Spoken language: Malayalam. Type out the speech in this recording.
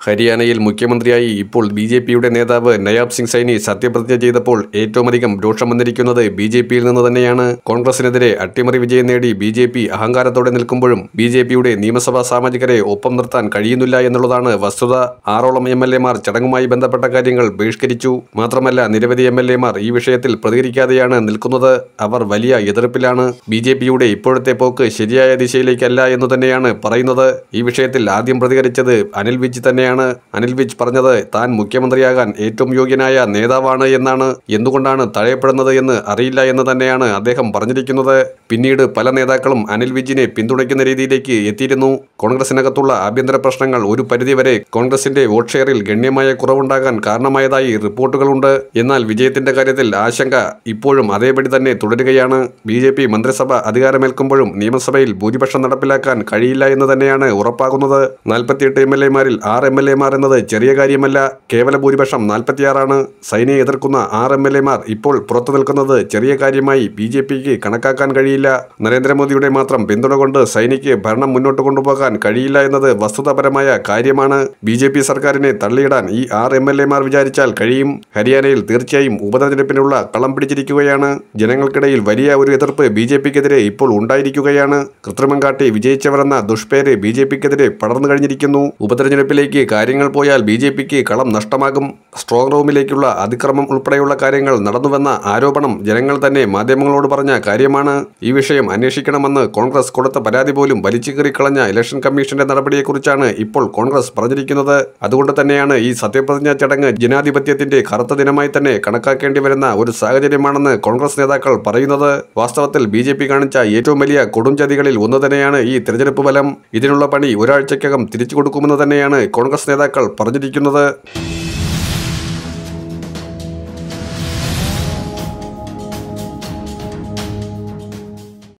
ഹരിയാനയിൽ മുഖ്യമന്ത്രിയായി ഇപ്പോൾ ബി ജെ പിയുടെ നേതാവ് നയാബ് സിംഗ് സൈനി സത്യപ്രതിജ്ഞ ചെയ്തപ്പോൾ ഏറ്റവുമധികം രോഷം വന്നിരിക്കുന്നത് ബി ജെ പിയിൽ നിന്ന് തന്നെയാണ് കോൺഗ്രസിനെതിരെ അട്ടിമറി വിജയം നേടി ബി ജെ പി അഹങ്കാരത്തോടെ നിൽക്കുമ്പോഴും ബി ജെ പിയുടെ നിയമസഭാ സാമാജികരെ ഒപ്പം നിർത്താൻ കഴിയുന്നില്ല എന്നുള്ളതാണ് വസ്തുത ആറോളം എം എൽ എമാർ ചടങ്ങുമായി ബന്ധപ്പെട്ട കാര്യങ്ങൾ ബഹിഷ്കരിച്ചു മാത്രമല്ല നിരവധി എം എൽ എമാർ ഈ വിഷയത്തിൽ പ്രതികരിക്കാതെയാണ് നിൽക്കുന്നത് അവർ വലിയ എതിർപ്പിലാണ് ബി ജെ പിയുടെ ഇപ്പോഴത്തെ പോക്ക് ശരിയായ ദിശയിലേക്കല്ല എന്ന് തന്നെയാണ് പറയുന്നത് ഈ വിഷയത്തിൽ ആദ്യം പ്രതികരിച്ചത് അനിൽ വിജ് തന്നെയാണ് അനിൽ വിജ് പറഞ്ഞത് താൻ മുഖ്യമന്ത്രിയാകാൻ ഏറ്റവും യോഗ്യനായ നേതാവാണ് എന്നാണ് എന്തുകൊണ്ടാണ് തഴയപ്പെടുന്നത് എന്ന് അറിയില്ല എന്ന് തന്നെയാണ് അദ്ദേഹം പറഞ്ഞിരിക്കുന്നത് പിന്നീട് പല നേതാക്കളും അനിൽ വിജിനെ പിന്തുണയ്ക്കുന്ന രീതിയിലേക്ക് എത്തിയിരുന്നു കോൺഗ്രസിനകത്തുള്ള ആഭ്യന്തര പ്രശ്നങ്ങൾ ഒരു പരിധിവരെ കോൺഗ്രസിന്റെ വോട്ട് ഷെയറിൽ ഗണ്യമായ കുറവുണ്ടാകാൻ കാരണമായതായി റിപ്പോർട്ടുകളുണ്ട് എന്നാൽ വിജയത്തിന്റെ കാര്യത്തിൽ ആശങ്ക ഇപ്പോഴും അതേപടി തന്നെ തുടരുകയാണ് ബി ജെ പി മന്ത്രിസഭ അധികാരമേൽക്കുമ്പോഴും നിയമസഭയിൽ ഭൂരിപക്ഷം നടപ്പിലാക്കാൻ കഴിയില്ല എന്ന് തന്നെയാണ് ഉറപ്പാകുന്നത് നാൽപ്പത്തിയെട്ട് എം എൽ എമാരിൽ ആറ് എം എൽ എമാർ എന്നത് ചെറിയ കാര്യമല്ല കേവല ഭൂരിപക്ഷം നാൽപ്പത്തിയാറാണ് സൈനിയെ എതിർക്കുന്ന ആറ് എം എൽ എമാർ ഇപ്പോൾ പുറത്തു നിൽക്കുന്നത് ചെറിയ കാര്യമായി ബി ജെ പിക്ക് കണക്കാക്കാൻ കഴിയില്ല നരേന്ദ്രമോദിയുടെ മാത്രം പിന്തുണ കൊണ്ട് സൈനിക്ക് ഭരണം മുന്നോട്ട് കൊണ്ടുപോകാൻ കഴിയില്ല എന്നത് വസ്തുതാപരമായ കാര്യമാണ് ബി ജെ പി സർക്കാരിനെ തള്ളിയിടാൻ ഈ ആറ് എം എൽ എമാർ വിചാരിച്ചാൽ കഴിയും ഹരിയാനയിൽ തീർച്ചയായും ഉപതെരഞ്ഞെടുപ്പിനുള്ള കളം പിടിച്ചിരിക്കുകയാണ് ജനങ്ങൾക്കിടയിൽ വലിയ ഒരു എതിർപ്പ് ബി ജെ പിക്കെതിരെ ഇപ്പോൾ ഉണ്ടായിരിക്കുകയാണ് കൃത്രിമം കാട്ടി വിജയിച്ചവരെന്ന ദുഷ്പേര് ബി ജെ പിക്കെതിരെ പടർന്നു കഴിഞ്ഞിരിക്കുന്നു ഉപതെരഞ്ഞെടുപ്പിലേക്ക് കാര്യങ്ങൾ പോയാൽ ബി ജെ പിക്ക് കളം നഷ്ടമാകും സ്ട്രോങ് റൂമിലേക്കുള്ള അതിക്രമം ഉൾപ്പെടെയുള്ള കാര്യങ്ങൾ നടന്നുവെന്ന ആരോപണം ജനങ്ങൾ തന്നെ മാധ്യമങ്ങളോട് പറഞ്ഞ കാര്യമാണ് ഈ വിഷയം അന്വേഷിക്കണമെന്ന് കോൺഗ്രസ് കൊടുത്ത പരാതി പോലും വലിച്ചു കീറിക്കളഞ്ഞ ഇലക്ഷൻ കമ്മീഷന്റെ നടപടിയെക്കുറിച്ചാണ് ഇപ്പോൾ കോൺഗ്രസ് പറഞ്ഞിരിക്കുന്നത് അതുകൊണ്ട് തന്നെയാണ് ഈ സത്യപ്രതിജ്ഞാ ചടങ്ങ് ജനാധിപത്യത്തിന്റെ കറുത്ത ദിനമായി തന്നെ കണക്കാക്കേണ്ടി വരുന്ന ഒരു സാഹചര്യമാണെന്ന് കോൺഗ്രസ് നേതാക്കൾ പറയുന്നത് വാസ്തവത്തിൽ ബി ജെ പി കാണിച്ച ഏറ്റവും വലിയ കൊടുംചതികളിൽ ഒന്ന് തന്നെയാണ് ഈ തിരഞ്ഞെടുപ്പ് ഫലം ഇതിനുള്ള പണി ഒരാഴ്ചക്കകം തിരിച്ചു കൊടുക്കുമെന്ന് തന്നെയാണ് കോൺഗ്രസ് നേതാക്കൾ പറഞ്ഞിരിക്കുന്നത്